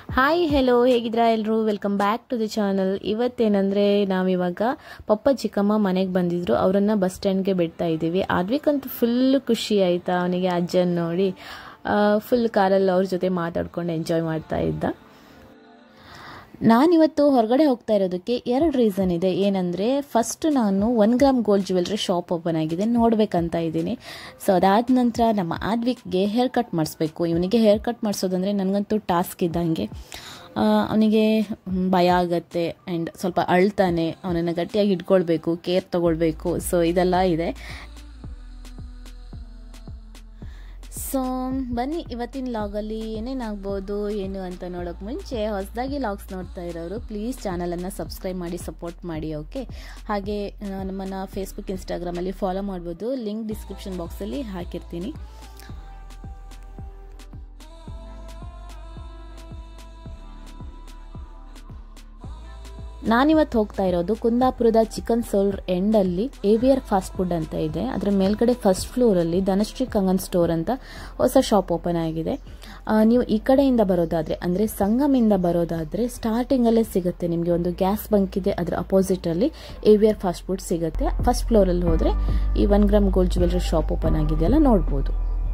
hi hello ಹೇಗಿದ್ದೀರಾ ಎಲ್ಲರೂ welcome back to the channel ಇವತ್ತೇನಂದರೆ ನಾವಿವಾಗ ಪಪ್ಪ ಚಿಕ್ಕಮ್ಮ ಮನೆಗೆ ಬಂದಿದ್ರು ಅವರನ್ನು ಬಸ್ ಸ್ಟ್ಯಾಂಡ್ಗೆ ಬಿಡ್ತಾ ಇದ್ದೀವಿ ಆದ್ವಿಕಂತೂ ಫುಲ್ ಖುಷಿ ಆಯಿತಾ ಅವನಿಗೆ ಅಜ್ಜನ್ ನೋಡಿ ಫುಲ್ ಕಾರಲ್ಲಿ ಅವ್ರ ಜೊತೆ ಮಾತಾಡ್ಕೊಂಡು ಎಂಜಾಯ್ ಮಾಡ್ತಾ ಇದ್ದ ನಾನಿವತ್ತು ಹೊರಗಡೆ ಹೋಗ್ತಾ ಇರೋದಕ್ಕೆ ಎರಡು ರೀಸನ್ ಇದೆ ಏನಂದರೆ ಫಸ್ಟ್ ನಾನು one gram gold jewellery shop open ಆಗಿದೆ ನೋಡಬೇಕಂತ ಇದ್ದೀನಿ ಸೊ ಅದಾದ ನಂತರ ನಮ್ಮ ಆದ್ವಿಕ್ಗೆ ಹೇರ್ ಕಟ್ ಮಾಡಿಸ್ಬೇಕು ಇವನಿಗೆ ಹೇರ್ ಕಟ್ ಮಾಡಿಸೋದಂದರೆ ನನಗಂತೂ ಟಾಸ್ಕ್ ಇದ್ದಂಗೆ ಅವನಿಗೆ ಭಯ ಆಗತ್ತೆ ಆ್ಯಂಡ್ ಸ್ವಲ್ಪ ಅಳ್ತಾನೆ ಅವನನ್ನು ಗಟ್ಟಿಯಾಗಿ ಇಟ್ಕೊಳ್ಬೇಕು ಕೇರ್ ತೊಗೊಳ್ಬೇಕು ಸೊ ಇದೆಲ್ಲ ಇದೆ ಸೊ ಬನ್ನಿ ಇವತ್ತಿನ ಲಾಗಲ್ಲಿ ಏನೇನಾಗ್ಬೋದು ಏನು ಅಂತ ನೋಡೋಕೆ ಮುಂಚೆ ಹೊಸದಾಗಿ ಲಾಗ್ಸ್ ನೋಡ್ತಾ ಇರೋರು ಪ್ಲೀಸ್ ಚಾನಲನ್ನು ಸಬ್ಸ್ಕ್ರೈಬ್ ಮಾಡಿ ಸಪೋರ್ಟ್ ಮಾಡಿ ಓಕೆ ಹಾಗೆ ನಮ್ಮನ್ನು ಫೇಸ್ಬುಕ್ ಇನ್ಸ್ಟಾಗ್ರಾಮಲ್ಲಿ ಫಾಲೋ ಮಾಡ್ಬೋದು ಲಿಂಕ್ ಡಿಸ್ಕ್ರಿಪ್ಷನ್ ಬಾಕ್ಸಲ್ಲಿ ಹಾಕಿರ್ತೀನಿ ನಾನಿವತ್ತು ಹೋಗ್ತಾ ಇರೋದು ಕುಂದಾಪುರದ ಚಿಕನ್ ಸೋಲ್ ಎಂಡಲ್ಲಿ ಏವಿಯರ್ ಫಾಸ್ಟ್ ಫುಡ್ ಅಂತ ಇದೆ ಅದರ ಮೇಲ್ಗಡೆ ಫಸ್ಟ್ ಫ್ಲೋರಲ್ಲಿ ಧನಶ್ರೀ ಕಂಗನ್ ಸ್ಟೋರ್ ಅಂತ ಹೊಸ ಶಾಪ್ ಓಪನ್ ಆಗಿದೆ ನೀವು ಈ ಕಡೆಯಿಂದ ಬರೋದಾದರೆ ಅಂದರೆ ಸಂಗಮಿಂದ ಬರೋದಾದರೆ ಸ್ಟಾರ್ಟಿಂಗಲ್ಲೇ ಸಿಗುತ್ತೆ ನಿಮಗೆ ಒಂದು ಗ್ಯಾಸ್ ಬಂಕ್ ಇದೆ ಅದರ ಅಪೋಸಿಟಲ್ಲಿ ಏವಿಯರ್ ಫಾಸ್ಟ್ ಫುಡ್ ಸಿಗುತ್ತೆ ಫಸ್ಟ್ ಫ್ಲೋರಲ್ಲಿ ಹೋದರೆ ಈ one gram gold jewellery shop open ಆಗಿದೆಯಲ್ಲ ನೋಡ್ಬೋದು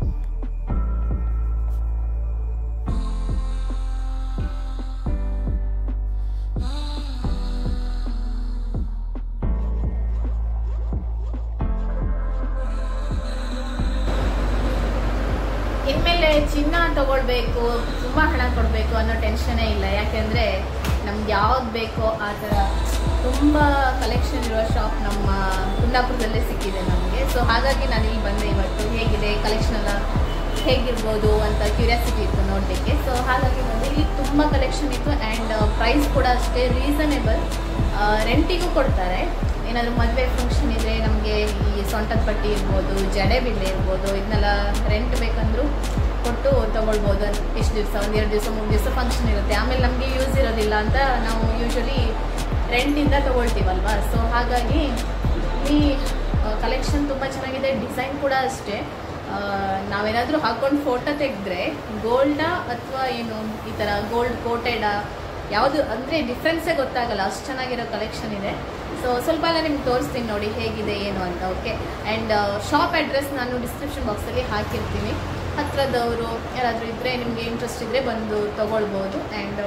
ಇನ್ಮೇಲೆ ಚಿನ್ನ ತಗೊಳ್ಬೇಕು ತುಂಬ ಹಣ ಕೊಡಬೇಕು ಅನ್ನೋ ಟೆನ್ಷನೇ ಇಲ್ಲ ಯಾಕೆಂದರೆ ನಮ್ಗೆ ಯಾವ್ದು ಬೇಕೋ ಆ ಥರ ತುಂಬ ಕಲೆಕ್ಷನ್ ಇರುವ ಶಾಪ್ ನಮ್ಮ ಕುಂದಾಪುರದಲ್ಲೇ ಸಿಕ್ಕಿದೆ ನಮಗೆ ಸೊ ಹಾಗಾಗಿ ನಾನು ಇಲ್ಲಿ ಬಂದೆ ಇವತ್ತು ಹೇಗಿದೆ ಕಲೆಕ್ಷನ್ ಎಲ್ಲ ಹೇಗಿರ್ಬೋದು ಅಂತ ಕ್ಯೂರಿಯಾಸಿಟಿ ಇತ್ತು ನೋಡಲಿಕ್ಕೆ ಸೊ ಹಾಗಾಗಿ ಬಂದೆ ಇಲ್ಲಿ ತುಂಬ ಕಲೆಕ್ಷನ್ ಇತ್ತು ಆ್ಯಂಡ್ ಪ್ರೈಸ್ ಕೂಡ ಅಷ್ಟೇ ರೀಸನೇಬಲ್ ರೆಂಟಿಗೂ ಕೊಡ್ತಾರೆ ಏನಾದರೂ ಮದುವೆ ಫಂಕ್ಷನ್ ಇದ್ದರೆ ನಮಗೆ ಈ ಸೊಂಟದ ಪಟ್ಟಿ ಇರ್ಬೋದು ಜಡೆ ಬಿಲ್ಲೆ ಇರ್ಬೋದು ಇದನ್ನೆಲ್ಲ ರೆಂಟ್ ಬೇಕಂದ್ರೂ ಕೊಟ್ಟು ತೊಗೊಳ್ಬೋದು ಎಷ್ಟು ದಿವಸ ಒಂದು ಎರಡು ದಿವಸ ಮೂರು ದಿವಸ ಫಂಕ್ಷನ್ ಇರುತ್ತೆ ಆಮೇಲೆ ನಮಗೆ ಯೂಸ್ ಇರೋದಿಲ್ಲ ಅಂತ ನಾವು ಯೂಶ್ವಲಿ ರೆಂಟಿಂದ ತೊಗೊಳ್ತೀವಲ್ವ ಸೊ ಹಾಗಾಗಿ ಈ ಕಲೆಕ್ಷನ್ ತುಂಬ ಚೆನ್ನಾಗಿದೆ ಡಿಸೈನ್ ಕೂಡ ಅಷ್ಟೇ ನಾವೇನಾದರೂ ಹಾಕೊಂಡು ಫೋಟೋ ತೆಗೆದ್ರೆ ಗೋಲ್ಡಾ ಅಥವಾ ಏನು ಈ ಥರ ಗೋಲ್ಡ್ ಕೋಟೆಡಾ ಯಾವುದು ಅಂದರೆ ಡಿಫ್ರೆನ್ಸೇ ಗೊತ್ತಾಗಲ್ಲ ಅಷ್ಟು ಚೆನ್ನಾಗಿರೋ ಕಲೆಕ್ಷನ್ ಇದೆ ಸೊ ಸ್ವಲ್ಪ ಎಲ್ಲ ನಿಮ್ಗೆ ತೋರಿಸ್ತೀನಿ ನೋಡಿ ಹೇಗಿದೆ ಏನು ಅಂತ ಓಕೆ ಆ್ಯಂಡ್ ಶಾಪ್ ಅಡ್ರೆಸ್ ನಾನು ಡಿಸ್ಕ್ರಿಪ್ಷನ್ ಬಾಕ್ಸಲ್ಲಿ ಹಾಕಿರ್ತೀನಿ ಹತ್ರದವರು ಯಾರಾದರೂ ಇದ್ದರೆ ನಿಮಗೆ ಇಂಟ್ರೆಸ್ಟ್ ಇದ್ದರೆ ಬಂದು ತೊಗೊಳ್ಬೋದು ಆ್ಯಂಡ್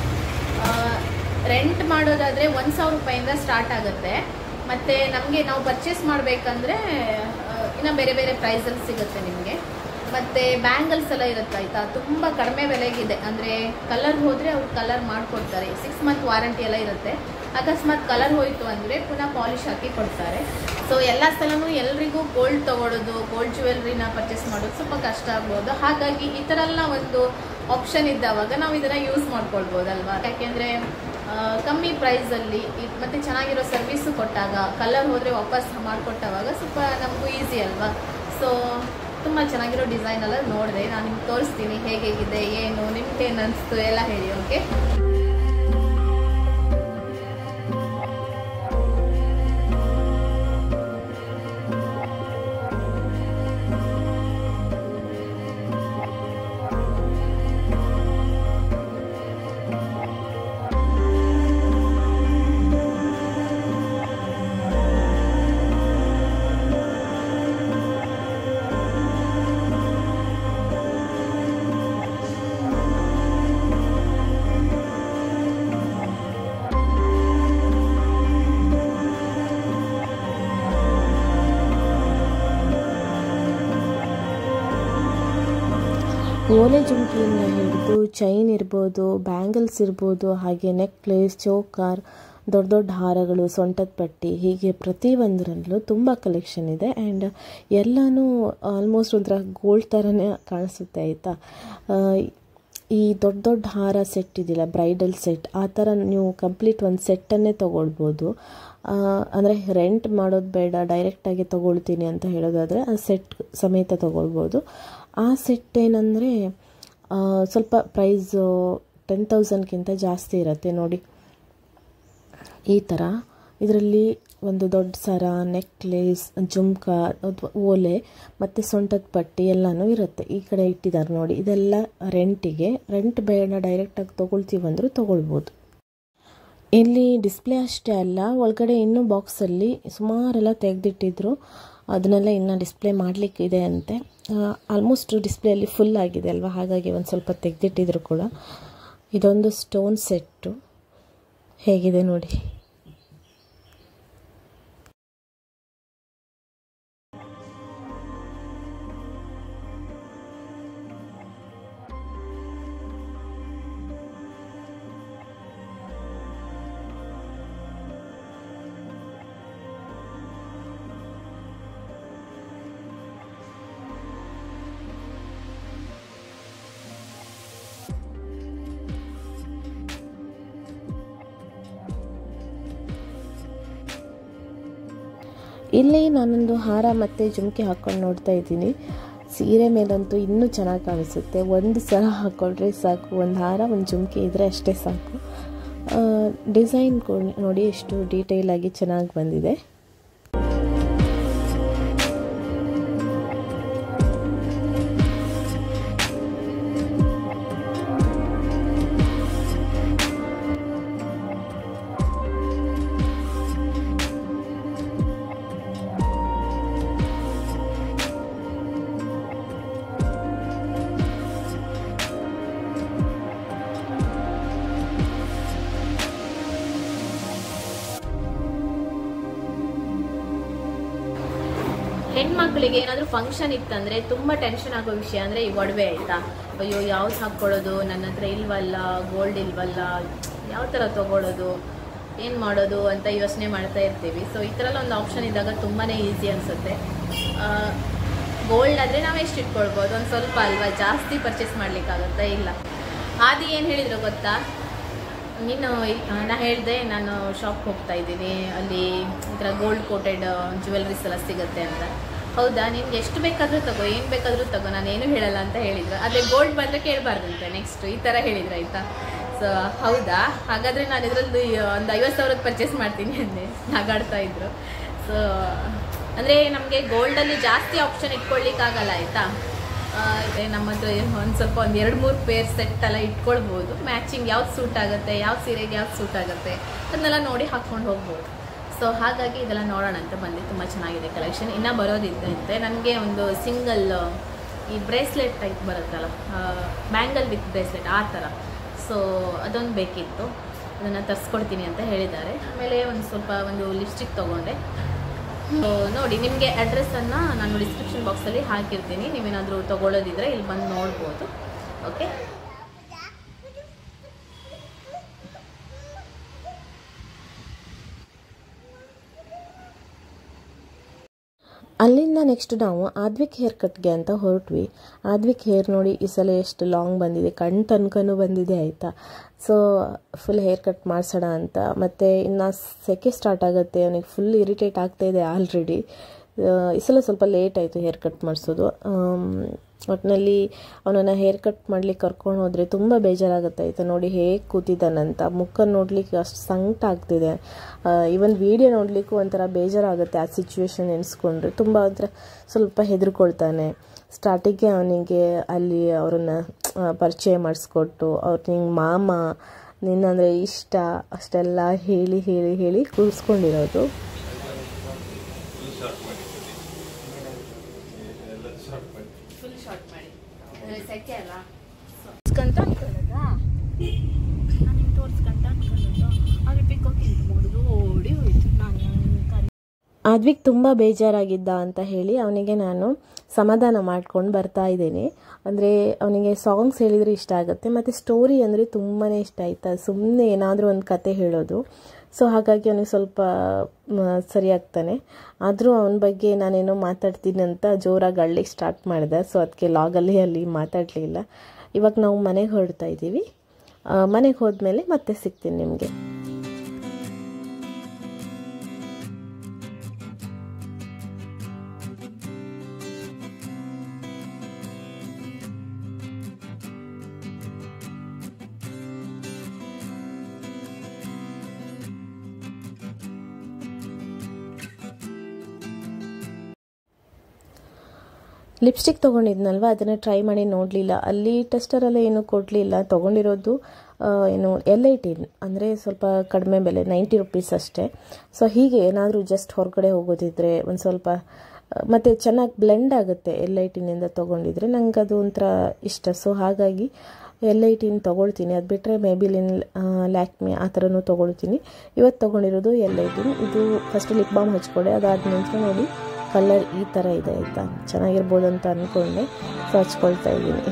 ರೆಂಟ್ ಮಾಡೋದಾದರೆ ಒಂದು ಸಾವಿರ ರೂಪಾಯಿಂದ ಸ್ಟಾರ್ಟ್ ಆಗುತ್ತೆ ಮತ್ತು ನಮಗೆ ನಾವು ಪರ್ಚೇಸ್ ಮಾಡಬೇಕಂದ್ರೆ ಇನ್ನು ಬೇರೆ ಬೇರೆ ಪ್ರೈಸಲ್ಲಿ ಸಿಗುತ್ತೆ ನಿಮಗೆ ಮತ್ತು ಬ್ಯಾಂಗಲ್ಸ್ ಎಲ್ಲ ಇರುತ್ತೆ ಆಯಿತಾ ತುಂಬ ಕಡಿಮೆ ಬೆಲೆಗಿದೆ ಅಂದರೆ ಕಲರ್ ಹೋದರೆ ಅವ್ರು ಕಲರ್ ಮಾಡಿಕೊಡ್ತಾರೆ ಸಿಕ್ಸ್ ಮಂತ್ ವಾರಂಟಿ ಎಲ್ಲ ಇರುತ್ತೆ ಅಕಸ್ಮಾತ್ ಕಲರ್ ಹೋಯಿತು ಅಂದರೆ ಪುನಃ ಪಾಲಿಶ್ ಹಾಕಿ ಕೊಡ್ತಾರೆ ಸೊ ಎಲ್ಲ ಸಲನೂ ಎಲ್ರಿಗೂ ಗೋಲ್ಡ್ ತೊಗೊಳೋದು ಗೋಲ್ಡ್ ಜ್ಯುವೆಲ್ರಿನ ಪರ್ಚೇಸ್ ಮಾಡೋದು ಸ್ವಲ್ಪ ಕಷ್ಟ ಆಗ್ಬೋದು ಹಾಗಾಗಿ ಈ ಥರ ಎಲ್ಲ ಒಂದು ಆಪ್ಷನ್ ಇದ್ದಾವಾಗ ನಾವು ಇದನ್ನು ಯೂಸ್ ಮಾಡ್ಕೊಳ್ಬೋದಲ್ವಾ ಯಾಕೆಂದರೆ ಕಮ್ಮಿ ಪ್ರೈಸಲ್ಲಿ ಮತ್ತು ಚೆನ್ನಾಗಿರೋ ಸರ್ವಿಸು ಕೊಟ್ಟಾಗ ಕಲರ್ ಹೋದರೆ ವಾಪಸ್ ಮಾಡಿಕೊಟ್ಟಾಗ ಸ್ವಲ್ಪ ನಮಗೂ ಈಸಿ ಅಲ್ವಾ ಸೊ ತುಂಬ ಚೆನ್ನಾಗಿರೋ ಡಿಸೈನ್ ಎಲ್ಲ ನೋಡಿದೆ ನಾನು ನಿಮ್ಗೆ ತೋರಿಸ್ತೀನಿ ಹೇಗೆ ಹೇಗಿದೆ ಏನು ನಿಮ್ಗೆ ಏನು ಅನಿಸ್ತು ಎಲ್ಲ ಹೇಳಿ ಓಕೆ ಓಲೆ ಜುಮ್ಕಿಯಿಂದ ಹಿಡಿದು ಚೈನ್ ಇರ್ಬೋದು ಬ್ಯಾಂಗಲ್ಸ್ ಇರ್ಬೋದು ಹಾಗೆ ನೆಕ್ಲೆಸ್ ಚೋಕಾರ್ ದೊಡ್ಡ ದೊಡ್ಡ ಹಾರಗಳು ಸೊಂಟದ ಪಟ್ಟಿ ಹೀಗೆ ಪ್ರತಿಯೊಂದರಲ್ಲೂ ತುಂಬ ಕಲೆಕ್ಷನ್ ಇದೆ ಆ್ಯಂಡ್ ಎಲ್ಲನೂ ಆಲ್ಮೋಸ್ಟ್ ಒಂಥರ ಗೋಲ್ಡ್ ಥರನೇ ಕಾಣಿಸುತ್ತೆ ಆಯಿತಾ ಈ ದೊಡ್ಡ ದೊಡ್ಡ ಹಾರ ಸೆಟ್ ಇದೆಯಲ್ಲ ಬ್ರೈಡಲ್ ಸೆಟ್ ಆ ಥರ ನೀವು ಕಂಪ್ಲೀಟ್ ಒಂದು ಸೆಟ್ಟನ್ನೇ ತೊಗೊಳ್ಬೋದು ಅಂದರೆ ರೆಂಟ್ ಮಾಡೋದು ಬೇಡ ಡೈರೆಕ್ಟಾಗಿ ತೊಗೊಳ್ತೀನಿ ಅಂತ ಹೇಳೋದಾದರೆ ಆ ಸೆಟ್ ಸಮೇತ ತೊಗೊಳ್ಬೋದು ಆ ಸೆಟ್ ಏನಂದರೆ ಸ್ವಲ್ಪ ಪ್ರೈಸು ಟೆನ್ ತೌಸಂಡ್ಗಿಂತ ಜಾಸ್ತಿ ಇರುತ್ತೆ ನೋಡಿ ಈ ಥರ ಇದರಲ್ಲಿ ಒಂದು ದೊಡ್ಡ ಸರ ನೆಕ್ಲೇಸ್ ಜುಮ್ಕ ಅಥವಾ ಓಲೆ ಮತ್ತು ಸೊಂಟದ ಪಟ್ಟಿ ಎಲ್ಲನೂ ಇರುತ್ತೆ ಈ ಕಡೆ ಇಟ್ಟಿದ್ದಾರೆ ನೋಡಿ ಇದೆಲ್ಲ ರೆಂಟಿಗೆ ರೆಂಟ್ ಬೇಡ ಡೈರೆಕ್ಟಾಗಿ ತೊಗೊಳ್ತೀವಿ ಅಂದರೂ ತೊಗೊಳ್ಬೋದು ಇಲ್ಲಿ ಡಿಸ್ಪ್ಲೇ ಅಷ್ಟೇ ಅಲ್ಲ ಒಳಗಡೆ ಇನ್ನೂ ಬಾಕ್ಸಲ್ಲಿ ಸುಮಾರೆಲ್ಲ ತೆಗೆದಿಟ್ಟಿದ್ರು ಅದನ್ನೆಲ್ಲ ಇನ್ನು ಡಿಸ್ಪ್ಲೇ ಮಾಡಲಿಕ್ಕಿದೆ ಅಂತೆ ಆಲ್ಮೋಸ್ಟ್ ಡಿಸ್ಪ್ಲೇಯಲ್ಲಿ ಫುಲ್ ಆಗಿದೆ ಅಲ್ವಾ ಹಾಗಾಗಿ ಒಂದು ಸ್ವಲ್ಪ ತೆಗೆದಿಟ್ಟಿದ್ರು ಕೂಡ ಇದೊಂದು ಸ್ಟೋನ್ ಸೆಟ್ಟು ಹೇಗಿದೆ ನೋಡಿ ಇಲ್ಲಿ ನಾನೊಂದು ಹಾರ ಮತ್ತು ಜುಮ್ಕಿ ಹಾಕ್ಕೊಂಡು ನೋಡ್ತಾ ಇದ್ದೀನಿ ಸೀರೆ ಮೇಲಂತೂ ಇನ್ನೂ ಚೆನ್ನಾಗಿ ಕಾಣಿಸುತ್ತೆ ಒಂದು ಸಲ ಹಾಕ್ಕೊಂಡ್ರೆ ಸಾಕು ಒಂದು ಹಾರ ಒಂದು ಜುಮ್ಕಿ ಇದ್ದರೆ ಅಷ್ಟೇ ಸಾಕು ಡಿಸೈನ್ ನೋಡಿ ಎಷ್ಟು ಡೀಟೇಲ್ ಆಗಿ ಚೆನ್ನಾಗಿ ಬಂದಿದೆ ಹೆಣ್ಮಕ್ಳಿಗೆ ಏನಾದರೂ ಫಂಕ್ಷನ್ ಇತ್ತಂದ್ರೆ ತುಂಬಾ ಟೆನ್ಷನ್ ಆಗೋ ವಿಷಯ ಅಂದ್ರೆ ಈ ಒಡವೆ ಆಯ್ತಾ ಅಯ್ಯೋ ಯಾವ್ದು ಹಾಕ್ಕೊಳ್ಳೋದು ನನ್ನ ಹತ್ರ ಇಲ್ವಲ್ಲ ಗೋಲ್ಡ್ ಇಲ್ವಲ್ಲ ಯಾವ ಥರ ತಗೊಳ್ಳೋದು ಏನು ಮಾಡೋದು ಅಂತ ಯೋಚನೆ ಮಾಡ್ತಾ ಇರ್ತೀವಿ ಸೊ ಈ ಥರ ಎಲ್ಲ ಒಂದು ಆಪ್ಷನ್ ಇದ್ದಾಗ ತುಂಬಾ ಈಸಿ ಅನಿಸುತ್ತೆ ಗೋಲ್ಡ್ ಆದರೆ ನಾವು ಎಷ್ಟು ಇಟ್ಕೊಳ್ಬೋದು ಒಂದು ಸ್ವಲ್ಪ ಅಲ್ವಾ ಜಾಸ್ತಿ ಪರ್ಚೇಸ್ ಮಾಡ್ಲಿಕ್ಕಾಗುತ್ತಾ ಇಲ್ಲ ಆದಿ ಏನು ಹೇಳಿದ್ರು ಗೊತ್ತಾ ನೀನು ನಾ ಹೇಳಿದೆ ನಾನು ಶಾಪ್ಗೆ ಹೋಗ್ತಾ ಇದ್ದೀನಿ ಅಲ್ಲಿ ಈ ಥರ ಗೋಲ್ಡ್ ಕೋಟೆಡ್ ಜ್ಯುವೆಲ್ರೀಸ್ ಎಲ್ಲ ಸಿಗುತ್ತೆ ಅಂತ ಹೌದಾ ನಿಮ್ಗೆ ಎಷ್ಟು ಬೇಕಾದರೂ ತಗೋ ಏನು ಬೇಕಾದರೂ ತಗೋ ನಾನು ಏನು ಹೇಳಲ್ಲ ಅಂತ ಹೇಳಿದ್ರು ಅದೇ ಗೋಲ್ಡ್ ಬಂದರೆ ಕೇಳಬಾರ್ದಂತೆ ನೆಕ್ಸ್ಟ್ ಈ ಥರ ಹೇಳಿದ್ರು ಆಯಿತಾ ಸೊ ಹೌದಾ ಹಾಗಾದರೆ ನಾನು ಇದರಲ್ಲಿ ಒಂದು ಐವತ್ತು ಸಾವಿರಕ್ಕೆ ಪರ್ಚೇಸ್ ಮಾಡ್ತೀನಿ ಅಂದೆ ನಗಾಡ್ತಾ ಇದ್ರು ಸೊ ಅಂದರೆ ನಮಗೆ ಗೋಲ್ಡಲ್ಲಿ ಜಾಸ್ತಿ ಆಪ್ಷನ್ ಇಟ್ಕೊಳ್ಳಿಕ್ಕಾಗಲ್ಲ ಆಯಿತಾ ನಮ್ಮ ಹತ್ರ ಒಂದು ಸ್ವಲ್ಪ ಒಂದು ಎರಡು ಮೂರು ಪೇರ್ ಸೆಟ್ ಎಲ್ಲ ಇಟ್ಕೊಳ್ಬೋದು ಮ್ಯಾಚಿಂಗ್ ಯಾವ್ದು ಸೂಟ್ ಆಗುತ್ತೆ ಯಾವ ಸೀರೆಗೆ ಯಾವ್ದು ಸೂಟ್ ಆಗುತ್ತೆ ಅದನ್ನೆಲ್ಲ ನೋಡಿ ಹಾಕ್ಕೊಂಡು ಹೋಗ್ಬೋದು ಸೊ ಹಾಗಾಗಿ ಇದೆಲ್ಲ ನೋಡೋಣ ಅಂತ ಬಂದು ತುಂಬ ಚೆನ್ನಾಗಿದೆ ಕಲೆಕ್ಷನ್ ಇನ್ನೂ ಬರೋದಿದ್ದಂತೆ ನನಗೆ ಒಂದು ಸಿಂಗಲ್ ಈ ಬ್ರೇಸ್ಲೆಟ್ ಟೈಪ್ ಬರುತ್ತಲ್ಲ ಬ್ಯಾಂಗಲ್ ವಿತ್ ಬ್ರೇಸ್ಲೆಟ್ ಆ ಥರ ಸೊ ಅದೊಂದು ಬೇಕಿತ್ತು ಅದನ್ನು ತರಿಸ್ಕೊಡ್ತೀನಿ ಅಂತ ಹೇಳಿದ್ದಾರೆ ಆಮೇಲೆ ಒಂದು ಸ್ವಲ್ಪ ಒಂದು ಲಿಪ್ಸ್ಟಿಕ್ ತೊಗೊಂಡೆ ನೋಡಿ ನಿಮಗೆ ಅಡ್ರೆಸ್ಸನ್ನು ನಾನು ಡಿಸ್ಕ್ರಿಪ್ಷನ್ ಬಾಕ್ಸಲ್ಲಿ ಹಾಕಿರ್ತೀನಿ ನೀವೇನಾದರೂ ತೊಗೊಳ್ಳೋದಿದ್ರೆ ಇಲ್ಲಿ ಬಂದು ನೋಡ್ಬೋದು ಓಕೆ ಅಲ್ಲಿಂದ ನೆಕ್ಸ್ಟ್ ನಾವು ಆದ್ವಿಕ್ ಹೇರ್ ಕಟ್ಗೆ ಅಂತ ಹೊರಟ್ವಿ ಆದ್ವಿಕ್ ಹೇರ್ ನೋಡಿ ಈ ಸಲ ಎಷ್ಟು ಲಾಂಗ್ ಬಂದಿದೆ ಕಣ್ ತನಕನೂ ಬಂದಿದೆ ಆಯಿತಾ ಸೊ ಫುಲ್ ಹೇರ್ ಕಟ್ ಮಾಡಿಸೋಣ ಅಂತ ಮತ್ತು ಇನ್ನು ಸೆಕೆ ಸ್ಟಾರ್ಟ್ ಆಗುತ್ತೆ ಅವನಿಗೆ ಫುಲ್ ಇರಿಟೇಟ್ ಆಗ್ತಾ ಇದೆ ಆಲ್ರೆಡಿ ಈ ಸಲ ಸ್ವಲ್ಪ ಲೇಟ್ ಆಯಿತು ಹೇರ್ ಕಟ್ ಮಾಡಿಸೋದು ಒಟ್ಟಿನಲ್ಲಿ ಅವನನ್ನು ಹೇರ್ ಕಟ್ ಮಾಡ್ಲಿಕ್ಕೆ ಕರ್ಕೊಂಡು ಹೋದರೆ ತುಂಬ ಬೇಜಾರಾಗುತ್ತೆ ಆಯಿತಾ ನೋಡಿ ಹೇಗೆ ಕೂತಿದ್ದಾನಂತ ಮುಖ ನೋಡ್ಲಿಕ್ಕೆ ಅಷ್ಟು ಸಂಕಟ ಆಗ್ತಿದೆ ಈವನ್ ವಿಡಿಯೋ ನೋಡಲಿಕ್ಕೂ ಒಂಥರ ಬೇಜಾರಾಗುತ್ತೆ ಆ ಸಿಚುವೇಶನ್ ಎಣಿಸ್ಕೊಂಡ್ರೆ ತುಂಬ ಒಂಥರ ಸ್ವಲ್ಪ ಹೆದರ್ಕೊಳ್ತಾನೆ ಸ್ಟಾರ್ಟಿಗೆ ಅವನಿಗೆ ಅಲ್ಲಿ ಅವ್ರನ್ನ ಪರಿಚಯ ಮಾಡಿಸ್ಕೊಟ್ಟು ಅವ್ರು ನಿಂಗೆ ಮಾಮ ನಿನ್ನಂದರೆ ಇಷ್ಟ ಅಷ್ಟೆಲ್ಲ ಹೇಳಿ ಹೇಳಿ ಹೇಳಿ ಕೂರಿಸ್ಕೊಂಡಿರೋದು ಫುಲ್ ಶಾರ್ಟ್ ಮಾಡಿ ಸೆಕೆ ಅಲ್ಲ ತೋರ್ಸ್ಕಂತ ಅನ್ಕೊಳ್ಳೋದ ನಾನು ತೋರ್ಸ್ಕಂತ ಅನ್ಕೊಳ್ಳೋದು ಆದ್ರೆ ಪಿಕೋಕ್ ಎಂತ ಮಾಡೋದು ಓಡಿ ಹೋಯ್ತು ನಾನು ಕರಿ ಆದ್ವಿಕ್ ತುಂಬ ಬೇಜಾರಾಗಿದ್ದ ಅಂತ ಹೇಳಿ ಅವನಿಗೆ ನಾನು ಸಮಾಧಾನ ಮಾಡ್ಕೊಂಡು ಬರ್ತಾ ಇದ್ದೀನಿ ಅಂದರೆ ಅವನಿಗೆ ಸಾಂಗ್ಸ್ ಹೇಳಿದರೆ ಇಷ್ಟ ಆಗುತ್ತೆ ಮತ್ತು ಸ್ಟೋರಿ ಅಂದರೆ ತುಂಬಾ ಇಷ್ಟ ಆಯ್ತಾ ಸುಮ್ಮನೆ ಏನಾದರೂ ಒಂದು ಕತೆ ಹೇಳೋದು ಸೊ ಹಾಗಾಗಿ ಅವನಿಗೆ ಸ್ವಲ್ಪ ಸರಿ ಆಗ್ತಾನೆ ಆದರೂ ಅವನ ಬಗ್ಗೆ ನಾನೇನೋ ಮಾತಾಡ್ತೀನಿ ಅಂತ ಜೋರಾಗಿ ಅಳ್ಳಿಗೆ ಸ್ಟಾರ್ಟ್ ಮಾಡಿದೆ ಸೊ ಅದಕ್ಕೆ ಲಾಗಲ್ಲಿ ಅಲ್ಲಿ ಮಾತಾಡಲಿಲ್ಲ ಇವಾಗ ನಾವು ಮನೆಗೆ ಹೊರಡ್ತಾ ಇದ್ದೀವಿ ಮನೆಗೆ ಹೋದ್ಮೇಲೆ ಮತ್ತೆ ಸಿಗ್ತೀನಿ ನಿಮಗೆ ಲಿಪ್ಸ್ಟಿಕ್ ತೊಗೊಂಡಿದ್ನಲ್ವ ಅದನ್ನು ಟ್ರೈ ಮಾಡಿ ನೋಡಲಿಲ್ಲ ಅಲ್ಲಿ ಟೆಸ್ಟರೆಲ್ಲ ಏನೂ ಕೊಡಲಿಲ್ಲ ತೊಗೊಂಡಿರೋದು ಆ, ಏನು ಎಲ್ ಐ ಟಿ ಅಂದರೆ ಸ್ವಲ್ಪ ಕಡಿಮೆ ಬೆಲೆ ನೈಂಟಿ ರುಪೀಸ್ ಅಷ್ಟೇ ಸೊ ಹೀಗೆ ಏನಾದರೂ ಜಸ್ಟ್ ಹೊರಗಡೆ ಹೋಗೋದಿದ್ರೆ ಒಂದು ಸ್ವಲ್ಪ ಮತ್ತು ಚೆನ್ನಾಗಿ ಬ್ಲೆಂಡ್ ಆಗುತ್ತೆ ಎಲ್ ಐ ಟಿನಿಂದ ತೊಗೊಂಡಿದ್ರೆ ನಂಗೆ ಅದು ಒಂಥರ ಇಷ್ಟ ಸೊ ಹಾಗಾಗಿ ಎಲ್ ಐ ಟಿನ ತೊಗೊಳ್ತೀನಿ ಅದು ಬಿಟ್ಟರೆ ಮೇಬಿಲಿನ್ ಲ್ಯಾಕ್ಮಿ ಆ ಥರನೂ ತೊಗೊಳ್ತೀನಿ ಇವತ್ತು ತೊಗೊಂಡಿರೋದು ಎಲ್ ಐ ಟಿನ್ ಇದು ಫಸ್ಟ್ ಲಿಪ್ ಬಾಮ್ ಹಚ್ಕೊಡೆ ಅದಾದ ನಂತರ ನೋಡಿ ಕಲರ್ ಈ ಥರ ಇದೆ ಆಯಿತಾ ಚೆನ್ನಾಗಿರ್ಬೋದು ಅಂತ ಅಂದ್ಕೊಂಡೆ ಸೊ ಹಚ್ಕೊಳ್ತಾ ಇದ್ದೀನಿ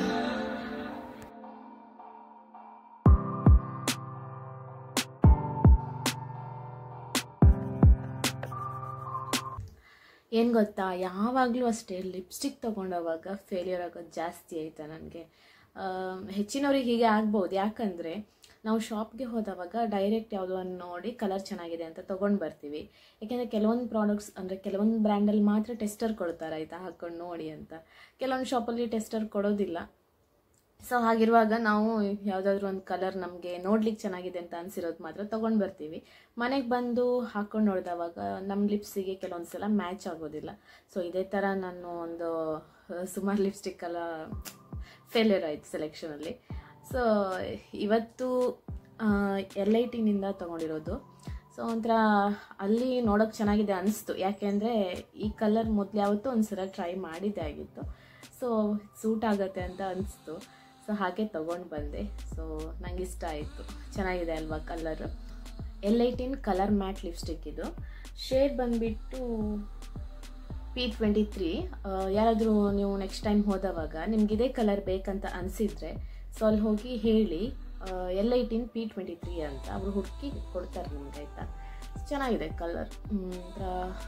ಏನು ಗೊತ್ತಾ ಯಾವಾಗಲೂ ಅಷ್ಟೇ ಲಿಪ್ಸ್ಟಿಕ್ ತೊಗೊಂಡೋವಾಗ ಫೇಲ್ಯೂರ್ ಆಗೋದು ಜಾಸ್ತಿ ಆಯಿತಾ ನನಗೆ ಹೆಚ್ಚಿನವ್ರಿಗೆ ಹೀಗೆ ಆಗ್ಬೋದು ಯಾಕಂದರೆ ನಾವು ಶಾಪ್ಗೆ ಹೋದವಾಗ ಡೈರೆಕ್ಟ್ ಯಾವುದೋ ಒಂದು ನೋಡಿ ಕಲರ್ ಚೆನ್ನಾಗಿದೆ ಅಂತ ತೊಗೊಂಡು ಬರ್ತೀವಿ ಯಾಕೆಂದರೆ ಕೆಲವೊಂದು ಪ್ರಾಡಕ್ಟ್ಸ್ ಅಂದರೆ ಕೆಲವೊಂದು ಬ್ರ್ಯಾಂಡಲ್ಲಿ ಮಾತ್ರ ಟೆಸ್ಟರ್ ಕೊಡ್ತಾರೆ ಆಯಿತಾ ಹಾಕ್ಕೊಂಡು ನೋಡಿ ಅಂತ ಕೆಲವೊಂದು ಶಾಪಲ್ಲಿ ಟೆಸ್ಟರ್ ಕೊಡೋದಿಲ್ಲ ಸೊ ಹಾಗಿರುವಾಗ ನಾವು ಯಾವುದಾದ್ರೂ ಒಂದು ಕಲರ್ ನಮಗೆ ನೋಡ್ಲಿಕ್ಕೆ ಚೆನ್ನಾಗಿದೆ ಅಂತ ಅನ್ಸಿರೋದು ಮಾತ್ರ ತೊಗೊಂಡು ಬರ್ತೀವಿ ಮನೆಗೆ ಬಂದು ಹಾಕ್ಕೊಂಡು ನೋಡಿದವಾಗ ನಮ್ಮ ಲಿಪ್ಸಿಗೆ ಕೆಲವೊಂದು ಸಲ ಮ್ಯಾಚ್ ಆಗೋದಿಲ್ಲ ಸೊ ಇದೇ ಥರ ನಾನು ಒಂದು ಸುಮಾರು ಲಿಪ್ಸ್ಟಿಕ್ ಎಲ್ಲ ಫೇಲ್ಯೂರ್ ಆಯಿತು ಸೆಲೆಕ್ಷನಲ್ಲಿ ಸೊ ಇವತ್ತು ಎಲ್ ಐ ಟಿನಿಂದ ತೊಗೊಂಡಿರೋದು ಸೊ ಒಂಥರ ಅಲ್ಲಿ ನೋಡೋಕೆ ಚೆನ್ನಾಗಿದೆ ಅನಿಸ್ತು ಯಾಕೆಂದರೆ ಈ ಕಲರ್ ಮೊದಲು ಯಾವತ್ತೂ ಒಂದು ಸಲ ಟ್ರೈ ಮಾಡಿದ್ದೆ ಆಗಿತ್ತು ಸೊ ಸೂಟ್ ಆಗುತ್ತೆ ಅಂತ ಅನಿಸ್ತು ಸೊ ಹಾಗೆ ತೊಗೊಂಡು ಬಂದೆ ಸೊ ನಂಗೆ ಇಷ್ಟ ಆಯಿತು ಚೆನ್ನಾಗಿದೆ ಅಲ್ವಾ ಕಲರ್ ಎಲ್ ಐಟಿನ್ ಕಲರ್ ಮ್ಯಾಟ್ ಲಿಪ್ಸ್ಟಿಕ್ ಇದು ಶೇಡ್ ಬಂದುಬಿಟ್ಟು ಪಿ ಟ್ವೆಂಟಿ ತ್ರೀ ಯಾರಾದರೂ ನೀವು ನೆಕ್ಸ್ಟ್ ಟೈಮ್ ಹೋದವಾಗ ನಿಮ್ಗೆ ಇದೇ ಕಲರ್ ಬೇಕಂತ ಅನಿಸಿದ್ರೆ ಸೊ ಅಲ್ಲಿ ಹೋಗಿ ಹೇಳಿ ಎಲ್ ಐಟಿನ್ ಪಿ ಟ್ವೆಂಟಿ ತ್ರೀ ಅಂತ ಅವರು ಹುಡುಕಿ ಕೊಡ್ತಾರೆ ನಿಮ್ಗೆ ಆಯಿತಾ ಚೆನ್ನಾಗಿದೆ ಕಲರ್ ಒಂಥರ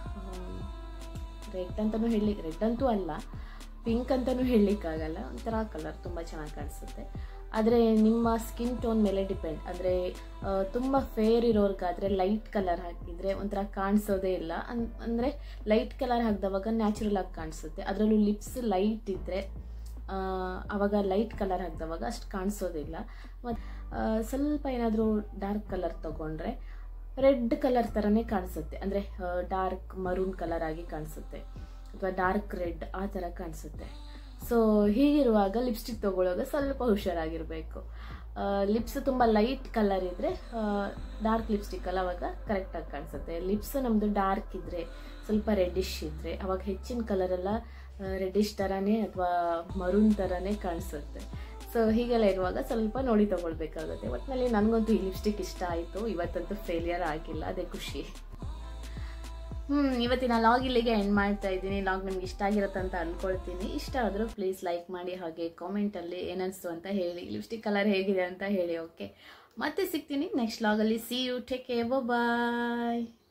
ರೆಡ್ ಅಂತಲೂ ಹೇಳಿ ರೆಡ್ ಅಂತೂ ಅಲ್ಲ ಪಿಂಕ್ ಅಂತಲೂ ಹೇಳಲಿಕ್ಕಾಗಲ್ಲ ಒಂಥರ ಕಲರ್ ತುಂಬ ಚೆನ್ನಾಗಿ ಕಾಣಿಸುತ್ತೆ ಆದರೆ ನಿಮ್ಮ ಸ್ಕಿನ್ ಟೋನ್ ಮೇಲೆ ಡಿಪೆಂಡ್ ಅಂದರೆ ತುಂಬ ಫೇರ್ ಇರೋರ್ಗಾದರೆ ಲೈಟ್ ಕಲರ್ ಹಾಕಿದರೆ ಒಂಥರ ಕಾಣಿಸೋದೇ ಇಲ್ಲ ಅನ್ ಅಂದರೆ ಲೈಟ್ ಕಲರ್ ಹಾಕಿದವಾಗ ನ್ಯಾಚುರಲ್ ಆಗಿ ಕಾಣಿಸುತ್ತೆ ಅದರಲ್ಲೂ ಲಿಪ್ಸ್ ಲೈಟ್ ಇದ್ದರೆ ಆವಾಗ ಲೈಟ್ ಕಲರ್ ಹಾಕಿದವಾಗ ಅಷ್ಟು ಕಾಣಿಸೋದಿಲ್ಲ ಮತ್ತು ಸ್ವಲ್ಪ ಏನಾದರೂ ಡಾರ್ಕ್ ಕಲರ್ ತೊಗೊಂಡ್ರೆ ರೆಡ್ ಕಲರ್ ಥರನೇ ಕಾಣಿಸುತ್ತೆ ಅಂದರೆ ಡಾರ್ಕ್ ಮರೂನ್ ಕಲರ್ ಆಗಿ ಕಾಣಿಸುತ್ತೆ ಅಥವಾ ಡಾರ್ಕ್ ರೆಡ್ ಆ ಥರ ಕಾಣಿಸುತ್ತೆ ಸೊ ಹೀಗಿರುವಾಗ ಲಿಪ್ಸ್ಟಿಕ್ ತೊಗೊಳ್ಳುವಾಗ ಸ್ವಲ್ಪ ಹುಷಾರಾಗಿರಬೇಕು ಲಿಪ್ಸ್ ತುಂಬ ಲೈಟ್ ಕಲರ್ ಇದ್ದರೆ ಡಾರ್ಕ್ ಲಿಪ್ಸ್ಟಿಕ್ ಅಲ್ಲ ಅವಾಗ ಕರೆಕ್ಟಾಗಿ ಕಾಣಿಸುತ್ತೆ ಲಿಪ್ಸ್ ನಮ್ಮದು ಡಾರ್ಕ್ ಇದ್ದರೆ ಸ್ವಲ್ಪ ರೆಡ್ಡಿಶ್ ಇದ್ದರೆ ಅವಾಗ ಹೆಚ್ಚಿನ ಕಲರೆಲ್ಲ ರೆಡ್ಡಿಶ್ ಥರನೇ ಅಥವಾ ಮರೂನ್ ಥರನೇ ಕಾಣಿಸುತ್ತೆ ಸೊ ಹೀಗೆಲ್ಲ ಇರುವಾಗ ಸ್ವಲ್ಪ ನೋಡಿ ತೊಗೊಳ್ಬೇಕಾಗುತ್ತೆ ಒಟ್ಟಿನಲ್ಲಿ ನನಗಂತೂ ಈ ಲಿಪ್ಸ್ಟಿಕ್ ಇಷ್ಟ ಆಯಿತು ಇವತ್ತಂತೂ ಫೇಲಿಯರ್ ಆಗಿಲ್ಲ ಅದೇ ಖುಷಿ ಹ್ಞೂ ಇವತ್ತಿನ ಲಾಗ್ ಇಲ್ಲಿಗೆ ಎಂಡ್ ಮಾಡ್ತಾ ಇದ್ದೀನಿ ಲಾಗ್ ನಿಮ್ಗೆ ಇಷ್ಟ ಆಗಿರುತ್ತೆ ಅಂತ ಅಂದ್ಕೊಳ್ತೀನಿ ಇಷ್ಟ ಆದರೂ ಪ್ಲೀಸ್ ಲೈಕ್ ಮಾಡಿ ಹಾಗೆ ಕಾಮೆಂಟಲ್ಲಿ ಏನನ್ನಿಸ್ತು ಅಂತ ಹೇಳಿ ಲಿಪ್ಸ್ಟಿಕ್ ಕಲರ್ ಹೇಗಿದೆ ಅಂತ ಹೇಳಿ ಓಕೆ ಮತ್ತೆ ಸಿಗ್ತೀನಿ ನೆಕ್ಸ್ಟ್ ಲಾಗಲ್ಲಿ see you take care bye